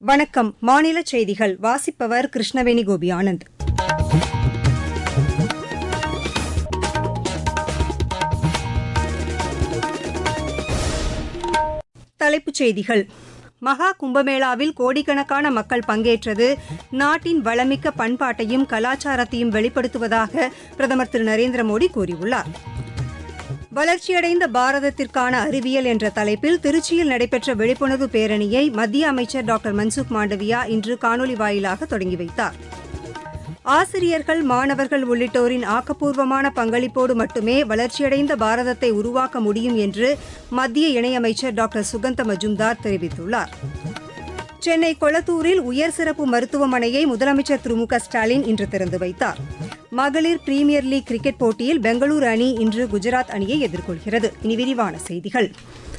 வணக்கம் மாநில செய்திகள் வாசிப்பவர் கிருஷ்ணவேணி கோபி ஆனந்த் தலைப்புச் செய்திகள் மகா கும்பமேளாவில் கோடிக்கணக்கான மக்கள் பங்கேற்றது நாட்டின் வளமிக்க பண்பாட்டையும் கலாச்சாரத்தையும் வெளிப்படுத்துவதாக பிரதமர் திரு நரேந்திர மோடி கூறியுள்ளார் வளர்ச்சியடைந்த பாரதத்திற்கான அறிவியல் என்ற தலைப்பில் திருச்சியில் நடைபெற்ற விழிப்புணர்வு பேரணியை மத்திய அமைச்சர் டாக்டர் மன்சுக் மாண்டவியா இன்று காணொலி வாயிலாக தொடங்கி வைத்தார் ஆசிரியர்கள் மாணவர்கள் உள்ளிட்டோரின் ஆக்கப்பூர்வமான பங்களிப்போடு மட்டுமே வளர்ச்சியடைந்த பாரதத்தை உருவாக்க முடியும் என்று மத்திய இணையமைச்சர் டாக்டர் சுகந்த மஜும்தார் தெரிவித்துள்ளார் சென்னை கொளத்தூரில் உயர் சிறப்பு மருத்துவமனையை முதலமைச்சர் திரு மு க ஸ்டாலின் இன்று திறந்து வைத்தார் மகளிர் பிரீமியர் லீக் கிரிக்கெட் போட்டியில் பெங்களூரு அணி இன்று குஜராத் அணியை எதிர்கொள்கிறது இனி விரிவான செய்திகள்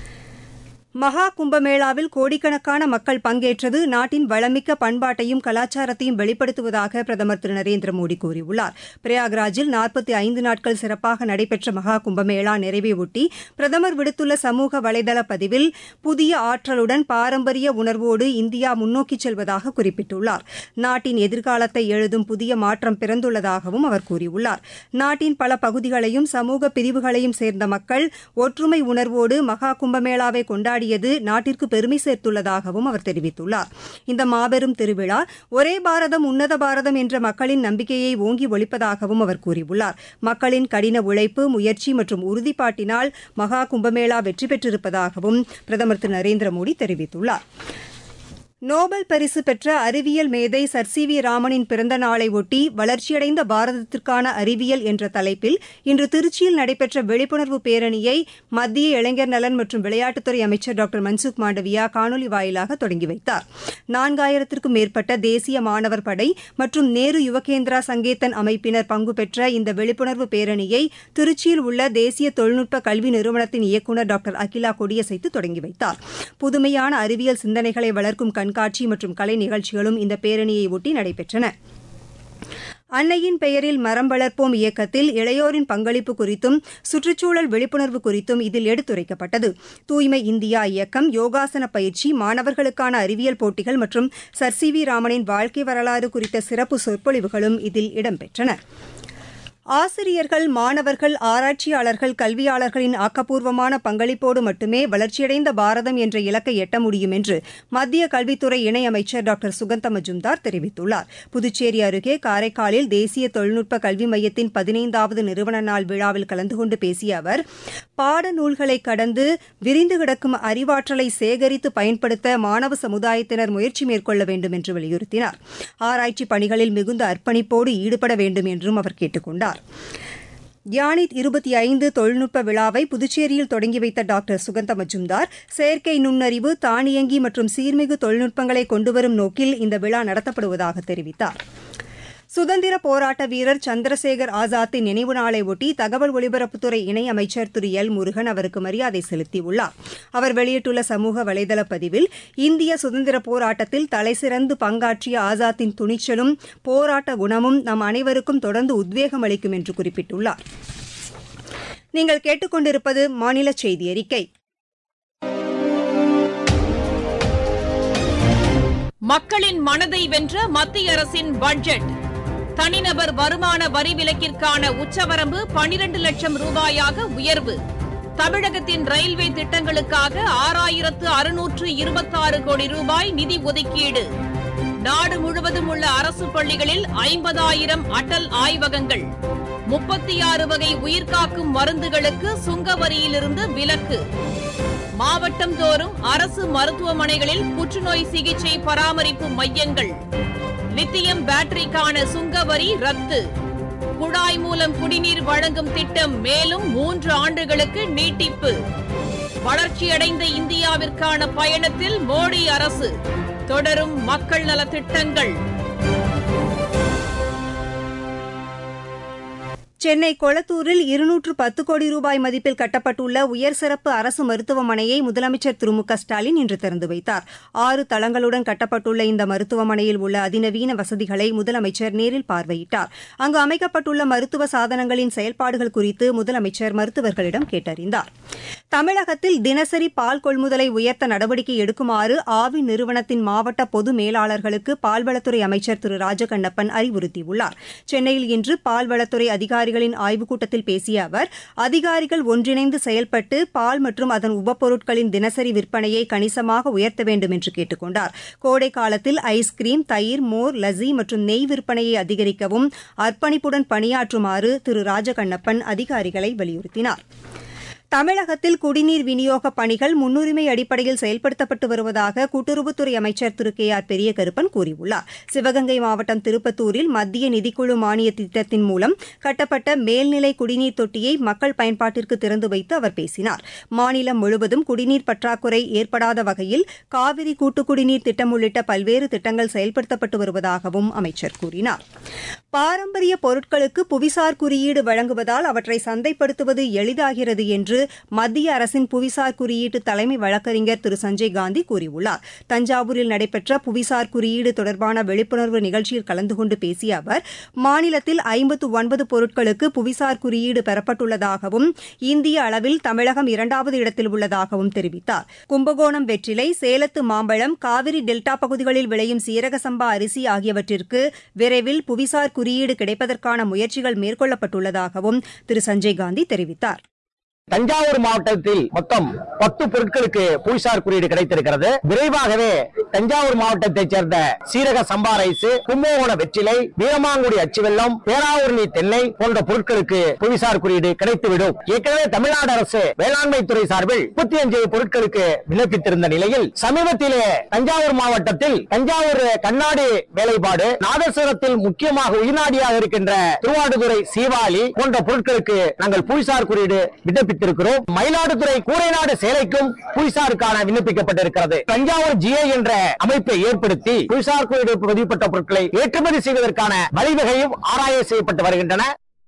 மகா கும்பமேளாவில் கோடிக்கணக்கான மக்கள் பங்கேற்றது நாட்டின் வளமிக்க பண்பாட்டையும் கலாச்சாரத்தையும் வெளிப்படுத்துவதாக பிரதமர் திரு நரேந்திர மோடி கூறியுள்ளார் பிரயாக்ராஜில் நாற்பத்தி ஐந்து நாட்கள் சிறப்பாக நடைபெற்ற மகா கும்பமேளா நிறைவையொட்டி பிரதமர் விடுத்துள்ள சமூக வலைதள பதிவில் புதிய ஆற்றலுடன் பாரம்பரிய உணர்வோடு இந்தியா முன்னோக்கிச் செல்வதாக குறிப்பிட்டுள்ளார் நாட்டின் எதிர்காலத்தை எழுதும் புதிய மாற்றம் பிறந்துள்ளதாகவும் அவர் கூறியுள்ளார் நாட்டின் பல பகுதிகளையும் சமூக பிரிவுகளையும் சேர்ந்த மக்கள் ஒற்றுமை உணர்வோடு மகா கும்பமேளாவை கொண்டாடி கொண்டாடியது நாட்டிற்கு பெருமை சேர்த்துள்ளதாகவும் அவர் தெரிவித்துள்ளார் இந்த மாபெரும் திருவிழா ஒரே பாரதம் உன்னத பாரதம் என்ற மக்களின் நம்பிக்கையை ஓங்கி ஒழிப்பதாகவும் அவர் கூறியுள்ளார் மக்களின் கடின உழைப்பு முயற்சி மற்றும் உறுதிப்பாட்டினால் மகா கும்பமேளா வெற்றி பெற்றிருப்பதாகவும் பிரதமர் திரு நரேந்திர மோடி தெரிவித்துள்ளார் நோபல் பரிசு பெற்ற அறிவியல் மேதை சர் சி வி ராமனின் பிறந்த நாளை ஒட்டி வளர்ச்சியடைந்த பாரதத்திற்கான அறிவியல் என்ற தலைப்பில் இன்று திருச்சியில் நடைபெற்ற விழிப்புணர்வு பேரணியை மத்திய இளைஞர் நலன் மற்றும் விளையாட்டுத்துறை அமைச்சர் டாக்டர் மன்சுக் மாண்டவியா காணொலி வாயிலாக தொடங்கி வைத்தார் நான்காயிரத்திற்கும் மேற்பட்ட தேசிய மாணவர் படை மற்றும் நேரு யுவகேந்திரா சங்கேத்தன் அமைப்பினர் பங்கு பெற்ற இந்த விழிப்புணர்வு பேரணியை திருச்சியில் உள்ள தேசிய தொழில்நுட்ப கல்வி நிறுவனத்தின் இயக்குநர் டாக்டர் அகிலா கொடியசைத்து தொடங்கி வைத்தார் புதுமையான அறிவியல் சிந்தனைகளை வளர்க்கும் கண்காட்சி மற்றும் கலை நிகழ்ச்சிகளும் இந்த பேரணியை ஒட்டி நடைபெற்றன அன்னையின் பெயரில் மரம் வளர்ப்போம் இயக்கத்தில் இளையோரின் பங்களிப்பு குறித்தும் சுற்றுச்சூழல் விழிப்புணர்வு குறித்தும் இதில் எடுத்துரைக்கப்பட்டது தூய்மை இந்தியா இயக்கம் யோகாசன பயிற்சி மாணவர்களுக்கான அறிவியல் போட்டிகள் மற்றும் சர் சி வி ராமனின் வாழ்க்கை வரலாறு குறித்த சிறப்பு சொற்பொழிவுகளும் இதில் இடம்பெற்றன ஆசிரியர்கள் மாணவர்கள் ஆராய்ச்சியாளர்கள் கல்வியாளர்களின் ஆக்கப்பூர்வமான பங்களிப்போடு மட்டுமே வளர்ச்சியடைந்த பாரதம் என்ற இலக்கை எட்ட முடியும் என்று மத்திய கல்வித்துறை இணையமைச்சர் டாக்டர் சுகந்த மஜும்தார் தெரிவித்துள்ளார் புதுச்சேரி அருகே காரைக்காலில் தேசிய தொழில்நுட்ப கல்வி மையத்தின் பதினைந்தாவது நிறுவன நாள் விழாவில் கலந்து கொண்டு பேசிய அவர் பாடநூல்களை கடந்து விரிந்து கிடக்கும் அறிவாற்றலை சேகரித்து பயன்படுத்த மாணவ சமுதாயத்தினர் முயற்சி மேற்கொள்ள வேண்டும் என்று வலியுறுத்தினார் ஆராய்ச்சி பணிகளில் மிகுந்த அர்ப்பணிப்போடு ஈடுபட வேண்டும் என்றும் அவர் கேட்டுக் கொண்டார் யானிட் இருபத்தி ஐந்து தொழில்நுட்ப விழாவை புதுச்சேரியில் தொடங்கி வைத்த டாக்டர் சுகந்த மஜும்தார் செயற்கை நுண்ணறிவு தானியங்கி மற்றும் சீர்மிகு தொழில்நுட்பங்களை கொண்டுவரும் நோக்கில் இந்த விழா நடத்தப்படுவதாக தெரிவித்தார் சுதந்திர போராட்ட வீரர் சந்திரசேகர் ஆசாத்தின் நினைவு நாளை ஒட்டி தகவல் ஒலிபரப்புத்துறை இணையமைச்சர் திரு எல் முருகன் அவருக்கு மரியாதை செலுத்தியுள்ளார் அவர் வெளியிட்டுள்ள சமூக வலைதள பதிவில் இந்திய சுதந்திர போராட்டத்தில் தலைசிறந்து பங்காற்றிய ஆசாத்தின் துணிச்சலும் போராட்ட குணமும் நம் அனைவருக்கும் தொடர்ந்து உத்வேகம் அளிக்கும் என்று குறிப்பிட்டுள்ளார் நீங்கள் கேட்டுக்கொண்டிருப்பது மாநில செய்தி அறிக்கை மக்களின் மனதை வென்ற மத்திய அரசின் பட்ஜெட் தனிநபர் வருமான வரி விலக்கிற்கான உச்சவரம்பு பனிரண்டு லட்சம் ரூபாயாக உயர்வு தமிழகத்தின் ரயில்வே திட்டங்களுக்காக ஆறாயிரத்து அறுநூற்று இருபத்தாறு கோடி ரூபாய் நிதி ஒதுக்கீடு நாடு முழுவதும் உள்ள அரசு பள்ளிகளில் ஐம்பதாயிரம் அடல் ஆய்வகங்கள் முப்பத்தி ஆறு வகை உயிர்காக்கும் மருந்துகளுக்கு சுங்க வரியிலிருந்து விலக்கு மாவட்டம் தோறும் அரசு மருத்துவமனைகளில் புற்றுநோய் சிகிச்சை பராமரிப்பு மையங்கள் லித்தியம் பேட்டரிக்கான சுங்க வரி ரத்து குழாய் மூலம் குடிநீர் வழங்கும் திட்டம் மேலும் மூன்று ஆண்டுகளுக்கு நீட்டிப்பு வளர்ச்சியடைந்த இந்தியாவிற்கான பயணத்தில் மோடி அரசு தொடரும் மக்கள் நலத் திட்டங்கள் சென்னை கொளத்தூரில் இருநூற்று பத்து கோடி ரூபாய் மதிப்பில் கட்டப்பட்டுள்ள உயர் சிறப்பு அரசு மருத்துவமனையை முதலமைச்சர் திரு மு க ஸ்டாலின் இன்று திறந்து வைத்தார் ஆறு தளங்களுடன் கட்டப்பட்டுள்ள இந்த மருத்துவமனையில் உள்ள அதிநவீன வசதிகளை முதலமைச்சர் நேரில் பார்வையிட்டார் அங்கு அமைக்கப்பட்டுள்ள மருத்துவ சாதனங்களின் செயல்பாடுகள் குறித்து முதலமைச்சர் மருத்துவர்களிடம் கேட்டறிந்தார் தமிழகத்தில் தினசரி பால் கொள்முதலை உயர்த்த நடவடிக்கை எடுக்குமாறு ஆவி நிறுவனத்தின் மாவட்ட பொது மேலாளர்களுக்கு பால்வளத்துறை அமைச்சர் திரு ராஜகண்ணப்பன் அறிவுறுத்தியுள்ளார் சென்னையில் இன்று பால்வளத்துறை அதிகாரி அதிகாரிகளின் ஆய்வுக் கூட்டத்தில் பேசிய அவர் அதிகாரிகள் ஒன்றிணைந்து செயல்பட்டு பால் மற்றும் அதன் உபப்பொருட்களின் தினசரி விற்பனையை கணிசமாக உயர்த்த வேண்டும் என்று கேட்டுக் கொண்டார் கோடை காலத்தில் ஐஸ்கிரீம் தயிர் மோர் லஸ்ஸி மற்றும் நெய் விற்பனையை அதிகரிக்கவும் அர்ப்பணிப்புடன் பணியாற்றுமாறு திரு ராஜகண்ணப்பன் அதிகாரிகளை வலியுறுத்தினார் தமிழகத்தில் குடிநீர் விநியோகப் பணிகள் முன்னுரிமை அடிப்படையில் செயல்படுத்தப்பட்டு வருவதாக கூட்டுறவுத்துறை அமைச்சர் திரு கே ஆர் பெரியகருப்பன் கூறியுள்ளார் சிவகங்கை மாவட்டம் திருப்பத்தூரில் மத்திய நிதிக்குழு மானிய திட்டத்தின் மூலம் கட்டப்பட்ட மேல்நிலை குடிநீர் தொட்டியை மக்கள் பயன்பாட்டிற்கு திறந்து வைத்து அவர் பேசினார் மாநிலம் முழுவதும் குடிநீர் பற்றாக்குறை ஏற்படாத வகையில் காவிரி கூட்டு குடிநீர் திட்டம் உள்ளிட்ட பல்வேறு திட்டங்கள் செயல்படுத்தப்பட்டு வருவதாகவும் அமைச்சர் கூறினார் பாரம்பரிய பொருட்களுக்கு புவிசார் குறியீடு வழங்குவதால் அவற்றை சந்தைப்படுத்துவது எளிதாகிறது என்று மத்திய அரசின் புவிசார் குறியீட்டு தலைமை வழக்கறிஞர் திரு சஞ்சய் காந்தி கூறியுள்ளார் தஞ்சாவூரில் நடைபெற்ற புவிசார் குறியீடு தொடர்பான விழிப்புணர்வு நிகழ்ச்சியில் கலந்து கொண்டு பேசிய அவர் மாநிலத்தில் ஐம்பத்து ஒன்பது பொருட்களுக்கு புவிசார் குறியீடு பெறப்பட்டுள்ளதாகவும் இந்திய அளவில் தமிழகம் இரண்டாவது இடத்தில் உள்ளதாகவும் தெரிவித்தார் கும்பகோணம் வெற்றிலை சேலத்து மாம்பழம் காவிரி டெல்டா பகுதிகளில் விளையும் சீரக சம்பா அரிசி ஆகியவற்றிற்கு விரைவில் புவிசார் குறியீடு கிடைப்பதற்கான முயற்சிகள் மேற்கொள்ளப்பட்டுள்ளதாகவும் திரு சஞ்சய் காந்தி தெரிவித்தார் தஞ்சாவூர் மாவட்டத்தில் மொத்தம் பத்து பொருட்களுக்கு புவிசார் குறியீடு கிடைத்திருக்கிறது விரைவாகவே தஞ்சாவூர் மாவட்டத்தைச் சேர்ந்த சீரக சம்பா ரைஸ் கும்பகோண வெற்றிலை வீரமாங்குடி அச்சு வெள்ளம் பேராவூரணி தென்னை போன்ற பொருட்களுக்கு புவிசார் குறியீடு கிடைத்துவிடும் ஏற்கனவே தமிழ்நாடு அரசு வேளாண்மை துறை சார்பில் முப்பத்தி அஞ்சு பொருட்களுக்கு விண்ணப்பித்திருந்த நிலையில் சமீபத்திலே தஞ்சாவூர் மாவட்டத்தில் தஞ்சாவூர் கண்ணாடி வேலைப்பாடு நாதஸ்வரத்தில் முக்கியமாக உயிர்நாடியாக இருக்கின்ற திருவாடுதுறை சீவாலி போன்ற பொருட்களுக்கு நாங்கள் புவிசார் குறியீடு விண்ணப்பி விண்ணப்பித்திருக்கிறோம் மயிலாடுதுறை கூரைநாடு சேலைக்கும் புவிசாருக்கான விண்ணப்பிக்கப்பட்டிருக்கிறது தஞ்சாவூர் ஜிஏ என்ற அமைப்பை ஏற்படுத்தி புவிசார் குறியீடு பதிவுப்பட்ட பொருட்களை ஏற்றுமதி செய்வதற்கான வழிவகையும் ஆராய செய்யப்பட்டு வருகின்றன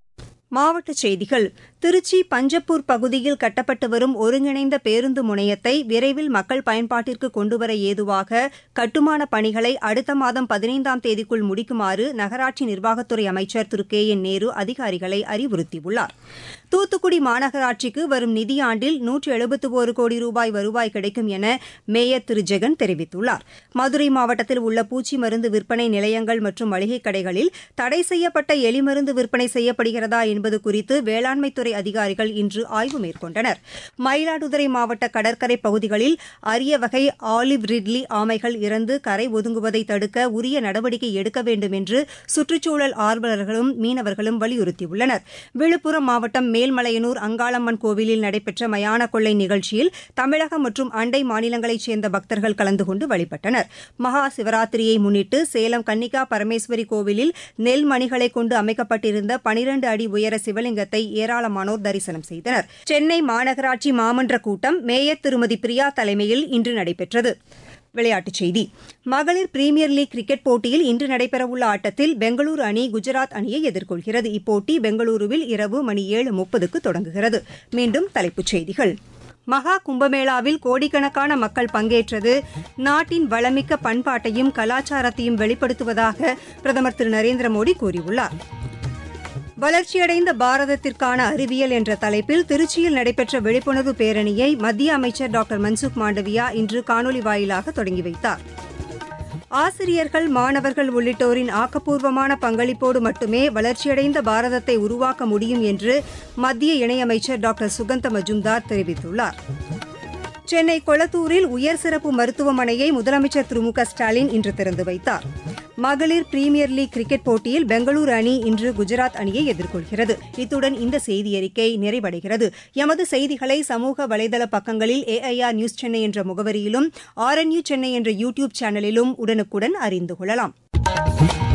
மாவட்டச் செய்திகள் திருச்சி பஞ்சப்பூர் பகுதியில் கட்டப்பட்டு வரும் ஒருங்கிணைந்த பேருந்து முனையத்தை விரைவில் மக்கள் பயன்பாட்டிற்கு கொண்டுவர ஏதுவாக கட்டுமான பணிகளை அடுத்த மாதம் பதினைந்தாம் தேதிக்குள் முடிக்குமாறு நகராட்சி நிர்வாகத்துறை அமைச்சர் திரு கே என் நேரு அதிகாரிகளை அறிவுறுத்தியுள்ளார் தூத்துக்குடி மாநகராட்சிக்கு வரும் நிதியாண்டில் நூற்று எழுபத்து ஒரு கோடி ரூபாய் வருவாய் கிடைக்கும் என மேயர் திரு ஜெகன் தெரிவித்துள்ளார் மதுரை மாவட்டத்தில் உள்ள பூச்சி மருந்து விற்பனை நிலையங்கள் மற்றும் மளிகைக் கடைகளில் தடை செய்யப்பட்ட எலிமருந்து விற்பனை செய்யப்படுகிறதா என்பது குறித்து வேளாண்மைத்துறை அதிகாரிகள் இன்று ஆய்வு மேற்கொண்டனர் மயிலாடுதுறை மாவட்ட கடற்கரை பகுதிகளில் அரிய வகை ஆலிவ் ரிட்லி ஆமைகள் இறந்து கரை ஒதுங்குவதை தடுக்க உரிய நடவடிக்கை எடுக்க வேண்டும் என்று சுற்றுச்சூழல் ஆர்வலர்களும் மீனவர்களும் வலியுறுத்தியுள்ளனர் விழுப்புரம் மாவட்டம் மேல்மலையனூர் அங்காளம்மன் கோவிலில் நடைபெற்ற மயான கொள்ளை நிகழ்ச்சியில் தமிழகம் மற்றும் அண்டை மாநிலங்களைச் சேர்ந்த பக்தர்கள் கலந்து கொண்டு வழிபட்டனர் மகா சிவராத்திரியை முன்னிட்டு சேலம் கன்னிகா பரமேஸ்வரி கோவிலில் நெல் மணிகளை கொண்டு அமைக்கப்பட்டிருந்த பனிரண்டு அடி உயர சிவலிங்கத்தை ஏராளமானோர் தரிசனம் செய்தனர் சென்னை மாநகராட்சி மாமன்ற கூட்டம் மேயர் திருமதி பிரியா தலைமையில் இன்று நடைபெற்றது விளையாட்டுச் செய்தி மகளிர் பிரீமியர் லீக் கிரிக்கெட் போட்டியில் இன்று நடைபெறவுள்ள ஆட்டத்தில் பெங்களூரு அணி குஜராத் அணியை எதிர்கொள்கிறது இப்போட்டி பெங்களூருவில் இரவு மணி ஏழு முப்பதுக்கு தொடங்குகிறது மீண்டும் தலைப்புச் செய்திகள் மகா கும்பமேளாவில் கோடிக்கணக்கான மக்கள் பங்கேற்றது நாட்டின் வளமிக்க பண்பாட்டையும் கலாச்சாரத்தையும் வெளிப்படுத்துவதாக பிரதமர் திரு நரேந்திர மோடி கூறியுள்ளார் வளர்ச்சியடைந்த பாரதத்திற்கான அறிவியல் என்ற தலைப்பில் திருச்சியில் நடைபெற்ற விழிப்புணர்வு பேரணியை மத்திய அமைச்சர் டாக்டர் மன்சுக் மாண்டவியா இன்று காணொலி வாயிலாக தொடங்கி வைத்தார் ஆசிரியர்கள் மாணவர்கள் உள்ளிட்டோரின் ஆக்கப்பூர்வமான பங்களிப்போடு மட்டுமே வளர்ச்சியடைந்த பாரதத்தை உருவாக்க முடியும் என்று மத்திய இணையமைச்சர் டாக்டர் சுகந்த மஜும்தார் தெரிவித்துள்ளார் சென்னை கொளத்தூரில் உயர் சிறப்பு மருத்துவமனையை முதலமைச்சர் திரு மு க ஸ்டாலின் இன்று திறந்து வைத்தார் மகளிர் பிரீமியர் லீக் கிரிக்கெட் போட்டியில் பெங்களூரு அணி இன்று குஜராத் அணியை எதிர்கொள்கிறது இத்துடன் இந்த செய்தியறிக்கை நிறைவடைகிறது எமது செய்திகளை சமூக வலைதள பக்கங்களில் ஏஐஆர் நியூஸ் சென்னை என்ற முகவரியிலும் ஆர்என்யூ சென்னை என்ற யூ டியூப் சேனலிலும் உடனுக்குடன் அறிந்து கொள்ளலாம்